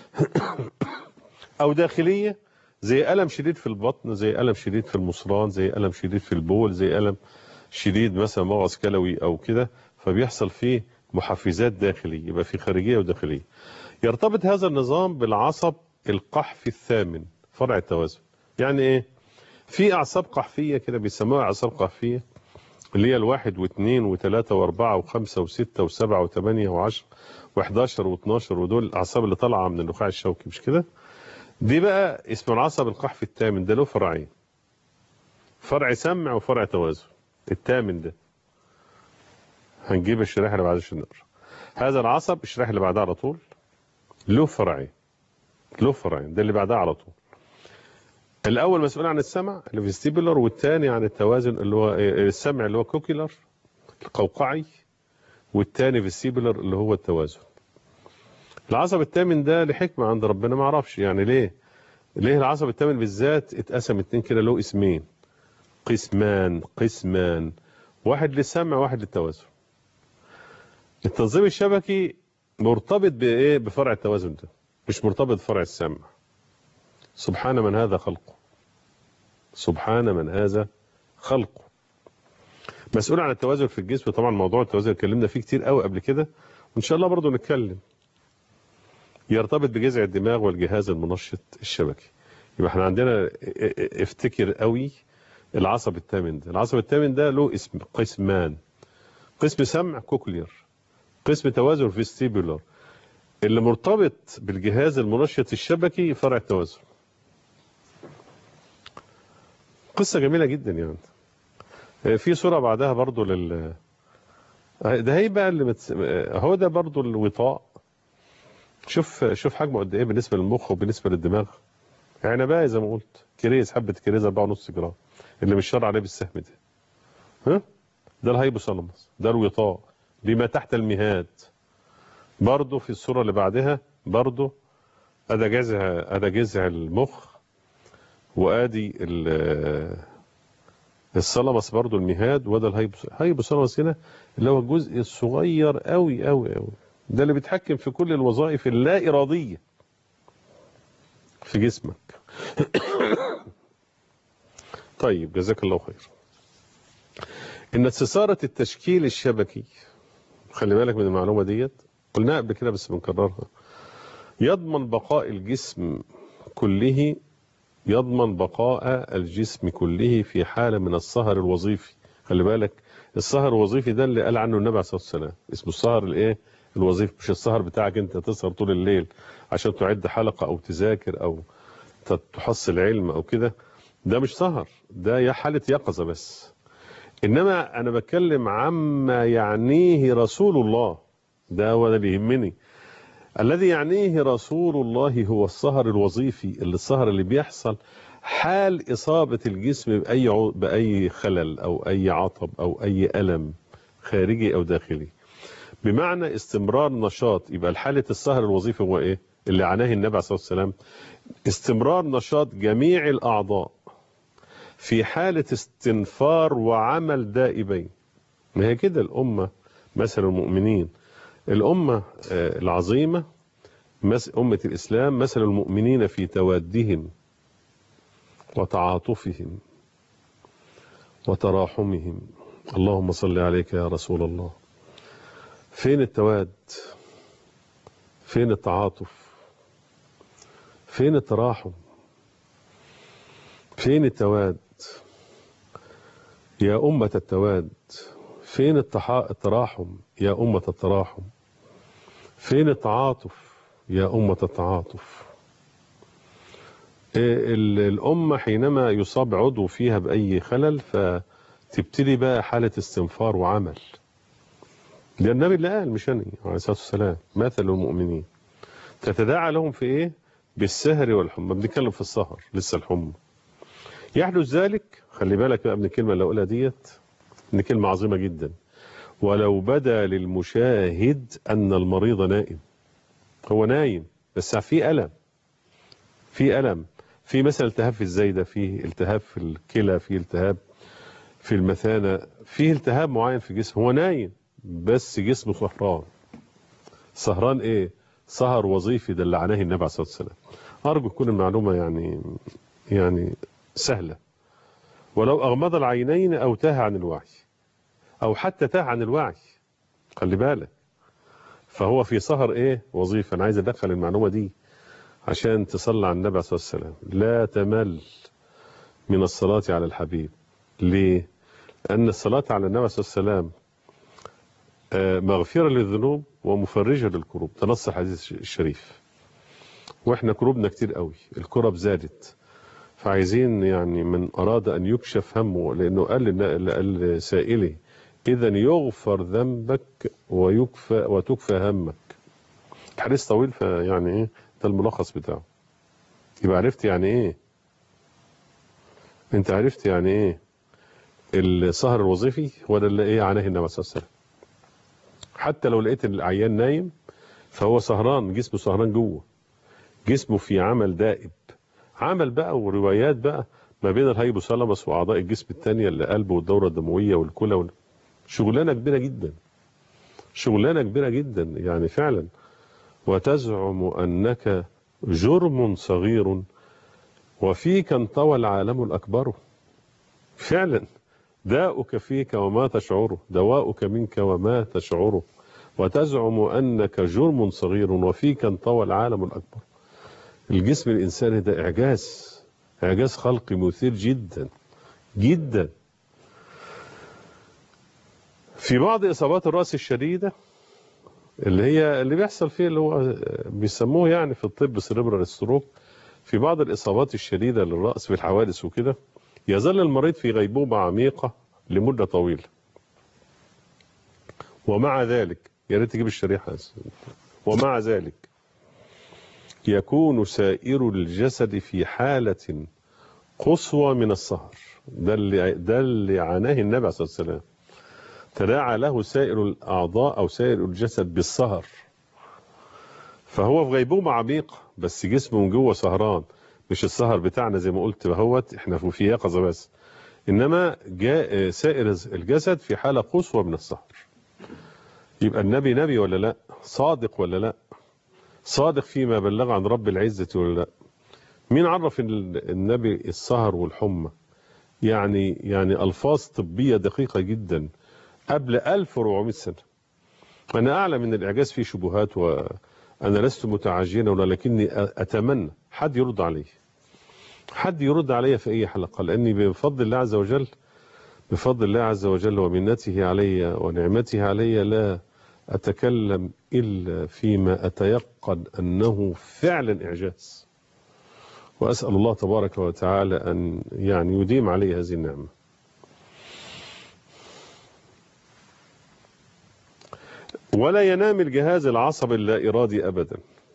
او داخليه زي الم شديد في البطن زي الم شديد في المصران زي الم شديد في البول زي الم شديد مثلا مغص كلوي او كده فبيحصل فيه محفزات داخليه يبقى في خارجيه وداخليه يرتبط هذا النظام بالعصب القحفي الثامن فرع التوازن يعني ايه في اعصاب قحفيه كده بيسموها اعصاب قحفيه اللي هي الواحد واثنين وثلاثة واربعة وخمسة وستة وسبعة وثمانية وعشرة وحداشر واثناشر ودول الأعصاب اللي طالعة من النخاع الشوكي مش كده؟ دي بقى اسمه العصب القحفي الثامن ده له فرعين فرع سمع وفرع توازن الثامن ده هنجيب الشريحة اللي بعدها عشان نقرا هذا العصب الشريحة اللي بعدها على طول له فرعين له فرعين ده اللي بعدها على طول الاول مسؤول عن السمع الفيستيبولر والثاني عن التوازن اللي هو السمع اللي هو كوكيلر القوقعي والثاني فيستيبولر اللي هو التوازن العصب الثامن ده لحكمه عند ربنا ما اعرفش يعني ليه ليه العصب الثامن بالذات اتقسم اتنين كده له اسمين قسمان قسمان واحد للسمع واحد للتوازن التنظيم الشبكي مرتبط بايه بفرع التوازن ده مش مرتبط بفرع السمع سبحان من هذا خلقه سبحان من هذا خلقه مسؤول عن التوازن في الجسم طبعا موضوع التوازن اتكلمنا فيه كتير قوي قبل كده وان شاء الله برضه نتكلم يرتبط بجذع الدماغ والجهاز المنشط الشبكي يبقى احنا عندنا افتكر قوي العصب الثامن ده العصب الثامن ده له اسم قسمان قسم سمع كوكلير قسم توازن فيستيبولار اللي مرتبط بالجهاز المنشط الشبكي فرع التوازن قصة جميلة جدا يعني في صورة بعدها برضو لل ده هي بقى اللي مت... هو ده برضو الوطاء شوف شوف حجمه قد ايه بالنسبة للمخ وبالنسبة للدماغ يعني بقى زي ما قلت كريز حبة كريز 4.5 جرام اللي مش شرع عليه بالسهم ده ها ده الهيبوثالاموس ده الوطاء بما تحت المهاد برضه في الصورة اللي بعدها برضه أدا جذع أدا جذع المخ وادي الثالاموس برضه المهاد وده الهيبوثالاموس هنا اللي هو الجزء الصغير قوي قوي قوي ده اللي بيتحكم في كل الوظائف اللا إرادية في جسمك طيب جزاك الله خير ان استثارة التشكيل الشبكي خلي بالك من المعلومة ديت قلناها قبل كده بس بنكررها يضمن بقاء الجسم كله يضمن بقاء الجسم كله في حالة من السهر الوظيفي خلي بالك السهر الوظيفي ده اللي قال عنه النبي عليه الصلاة والسلام اسمه السهر الايه الوظيفي مش السهر بتاعك انت تسهر طول الليل عشان تعد حلقة او تذاكر او تحصل علم او كده ده مش سهر ده يا حالة يقظة بس انما انا بتكلم عما يعنيه رسول الله ده هو اللي بيهمني الذي يعنيه رسول الله هو السهر الوظيفي اللي السهر اللي بيحصل حال إصابة الجسم بأي عو... بأي خلل أو أي عطب أو أي ألم خارجي أو داخلي بمعنى استمرار نشاط يبقى الحالة السهر الوظيفي هو إيه اللي عناه النبي عليه الصلاة والسلام استمرار نشاط جميع الأعضاء في حالة استنفار وعمل دائبين ما هي كده الأمة مثل المؤمنين الأمة العظيمة أمة الإسلام مثل المؤمنين في توادهم وتعاطفهم وتراحمهم اللهم صل عليك يا رسول الله فين التواد فين التعاطف فين التراحم فين التواد يا أمة التواد فين التراحم يا أمة التراحم فين التعاطف يا أمة التعاطف الأمة حينما يصاب عضو فيها بأي خلل فتبتدي بقى حالة استنفار وعمل ده النبي اللي قال مش أنا عليه الصلاة والسلام مثل المؤمنين تتداعى لهم في إيه بالسهر والحمى بنتكلم في السهر لسه الحمى يحدث ذلك خلي بالك بقى من الكلمة اللي أقولها ديت إن كلمة عظيمة جدا ولو بدا للمشاهد أن المريض نائم هو نايم بس في ألم في ألم في مثلا التهاب في الزايدة في التهاب في الكلى في التهاب في المثانة في التهاب معين في جسمه هو نايم بس جسمه سهران سهران ايه سهر وظيفي ده اللي عناه النبي عليه الصلاة والسلام أرجو تكون المعلومة يعني يعني سهلة ولو أغمض العينين أو تاه عن الوعي أو حتى تاه عن الوعي خلي بالك فهو في سهر إيه وظيفة أنا عايز أدخل المعلومة دي عشان تصلى على النبي عليه الصلاة والسلام لا تمل من الصلاة على الحبيب ليه؟ لأن الصلاة على النبي عليه الصلاة والسلام مغفرة للذنوب ومفرجة للكروب تنص الحديث الشريف واحنا كروبنا كتير قوي الكرب زادت فعايزين يعني من أراد أن يكشف همه لأنه قال قال سائلي إذا يغفر ذنبك ويكفى وتكفى همك الحديث طويل فيعني إيه ده الملخص بتاعه يبقى عرفت يعني إيه أنت عرفت يعني إيه السهر الوظيفي هو ده اللي إيه عناه النبي صلى الله عليه وسلم حتى لو لقيت العيان نايم فهو سهران جسمه سهران جوه جسمه في عمل دائب عمل بقى وروايات بقى ما بين الهيبوثالاموس واعضاء الجسم الثانيه اللي قلب والدوره الدمويه والكلى وال... شغلانه كبيره جدا شغلانه كبيره جدا يعني فعلا وتزعم انك جرم صغير وفيك انطوى العالم الاكبر فعلا داؤك فيك وما تشعره دواؤك منك وما تشعره وتزعم انك جرم صغير وفيك انطوى العالم الاكبر الجسم الإنساني ده إعجاز إعجاز خلقي مثير جدا جدا في بعض إصابات الرأس الشديدة اللي هي اللي بيحصل فيه اللي هو بيسموه يعني في الطب سيريبرال ستروك في بعض الإصابات الشديدة للرأس في الحوادث وكده يظل المريض في غيبوبة عميقة لمدة طويلة ومع ذلك يا ريت تجيب الشريحة ومع ذلك يكون سائر الجسد في حالة قصوى من السهر ده اللي ده اللي عناه النبي عليه الصلاة والسلام تداعى له سائر الأعضاء أو سائر الجسد بالسهر فهو في غيبوبة عميقة بس جسمه من جوه سهران مش السهر بتاعنا زي ما قلت بهوت احنا في يقظة بس إنما جاء سائر الجسد في حالة قصوى من السهر يبقى النبي نبي ولا لا صادق ولا لا صادق فيما بلغ عن رب العزة ولا لا مين عرف النبي السهر والحمى يعني يعني ألفاظ طبية دقيقة جدا قبل 1400 سنة أنا أعلم أن الإعجاز فيه شبهات وأنا لست متعجينا ولكني أتمنى حد يرد عليه حد يرد علي في أي حلقة لأني بفضل الله عز وجل بفضل الله عز وجل ومنته علي ونعمته علي لا أتكلم إلا فيما أتيقن أنه فعلا إعجاز وأسأل الله تبارك وتعالى أن يعني يديم علي هذه النعمة ولا ينام الجهاز العصبي اللا إرادي أبدا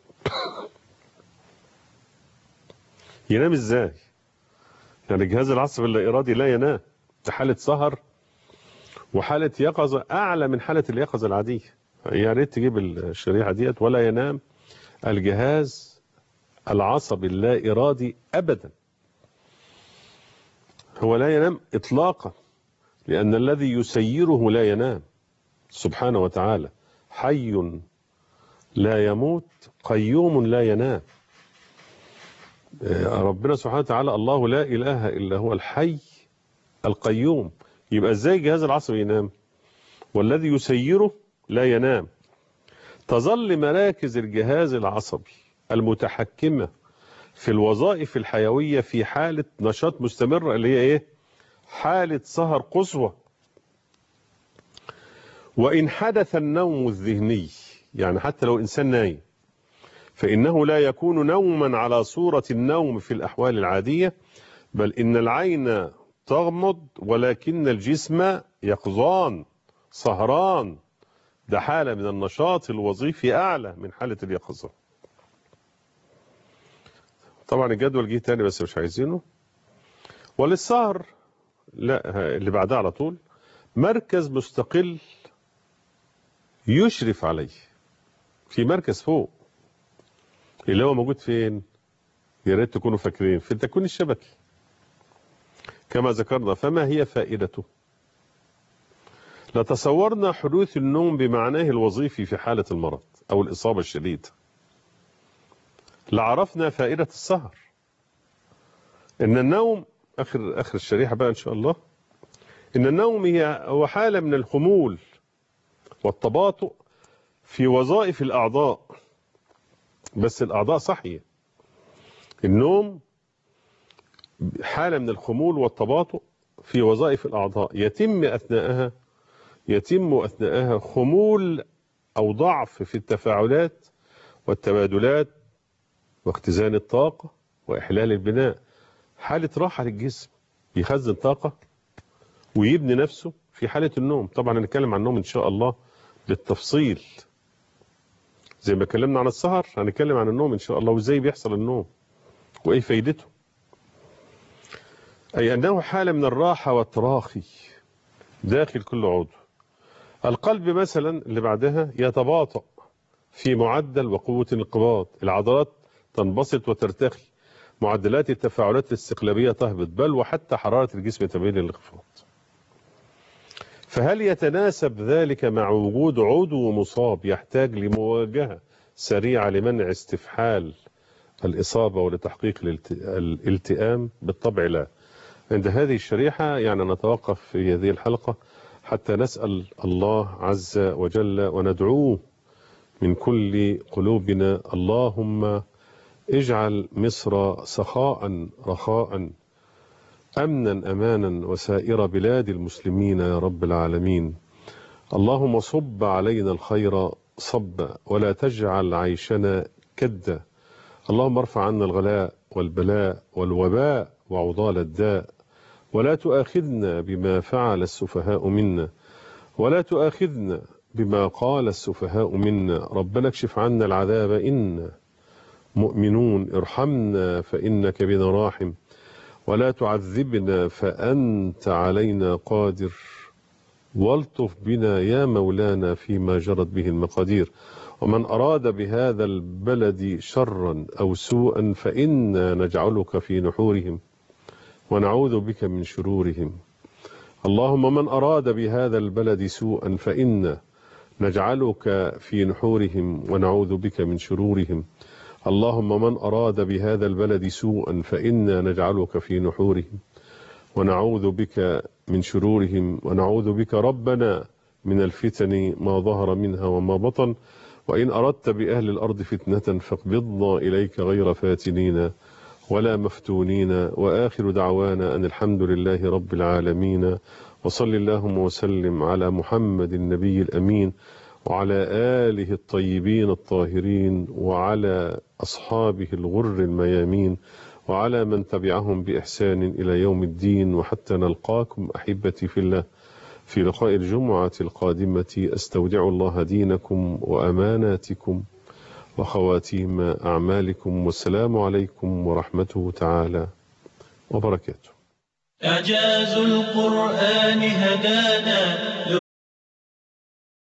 ينام إزاي يعني الجهاز العصبي اللا إرادي لا ينام ده حالة سهر وحالة يقظة أعلى من حالة اليقظة العادية يا ريت تجيب الشريحة ديت ولا ينام الجهاز العصبي اللا إرادي أبدا هو لا ينام إطلاقا لأن الذي يسيره لا ينام سبحانه وتعالى حي لا يموت قيوم لا ينام ربنا سبحانه وتعالى الله لا إله إلا هو الحي القيوم يبقى ازاي الجهاز العصبي ينام والذي يسيره لا ينام تظل مراكز الجهاز العصبي المتحكمة في الوظائف الحيوية في حالة نشاط مستمرة اللي هي ايه حالة سهر قصوى وإن حدث النوم الذهني يعني حتى لو إنسان نايم فإنه لا يكون نوما على صورة النوم في الأحوال العادية بل إن العين تغمض ولكن الجسم يقظان سهران ده حالة من النشاط الوظيفي أعلى من حالة اليقظة طبعا الجدول جه تاني بس مش عايزينه وللسهر لا اللي بعدها على طول مركز مستقل يشرف عليه في مركز فوق اللي هو موجود فين يا ريت تكونوا فاكرين في التكوين الشبكي كما ذكرنا فما هي فائدته لتصورنا حدوث النوم بمعناه الوظيفي في حالة المرض أو الإصابة الشديدة لعرفنا فائدة السهر إن النوم آخر آخر الشريحة بقى إن شاء الله إن النوم هي هو حالة من الخمول والتباطؤ في وظائف الأعضاء بس الأعضاء صحية النوم حالة من الخمول والتباطؤ في وظائف الأعضاء يتم أثناءها يتم أثناءها خمول أو ضعف في التفاعلات والتبادلات واختزان الطاقة وإحلال البناء حالة راحة للجسم يخزن طاقة ويبني نفسه في حالة النوم طبعا هنتكلم عن النوم إن شاء الله بالتفصيل زي ما اتكلمنا عن السهر هنتكلم عن النوم إن شاء الله وإزاي بيحصل النوم وإيه فايدته أي أنه حالة من الراحة والتراخي داخل كل عضو القلب مثلا اللي بعدها يتباطأ في معدل وقوة الانقباض العضلات تنبسط وترتخي معدلات التفاعلات الاستقلابية تهبط بل وحتى حرارة الجسم تميل للانخفاض فهل يتناسب ذلك مع وجود عضو مصاب يحتاج لمواجهة سريعة لمنع استفحال الإصابة ولتحقيق الالتئام بالطبع لا عند هذه الشريحة يعني نتوقف في هذه الحلقة حتى نسأل الله عز وجل وندعوه من كل قلوبنا اللهم اجعل مصر سخاء رخاء أمنا أمانا وسائر بلاد المسلمين يا رب العالمين اللهم صب علينا الخير صبا ولا تجعل عيشنا كدا اللهم ارفع عنا الغلاء والبلاء والوباء وعضال الداء ولا تؤاخذنا بما فعل السفهاء منا ولا تؤاخذنا بما قال السفهاء منا ربنا اكشف عنا العذاب إنا مؤمنون ارحمنا فإنك بنا راحم ولا تعذبنا فأنت علينا قادر والطف بنا يا مولانا فيما جرت به المقادير ومن أراد بهذا البلد شرا أو سوءا فإنا نجعلك في نحورهم ونعوذ بك من شرورهم اللهم من أراد بهذا البلد سوءا فإنا نجعلك في نحورهم ونعوذ بك من شرورهم اللهم من أراد بهذا البلد سوءا فإنا نجعلك في نحورهم ونعوذ بك من شرورهم ونعوذ بك ربنا من الفتن ما ظهر منها وما بطن وإن أردت بأهل الأرض فتنة فاقبضنا إليك غير فاتنين ولا مفتونين وآخر دعوانا أن الحمد لله رب العالمين وصل اللهم وسلم على محمد النبي الأمين وعلى آله الطيبين الطاهرين وعلى أصحابه الغر الميامين وعلى من تبعهم بإحسان إلى يوم الدين وحتى نلقاكم أحبتي في الله في لقاء الجمعة القادمة أستودع الله دينكم وأماناتكم وخواتيم أعمالكم والسلام عليكم ورحمته تعالى وبركاته إعجاز القرآن هدانا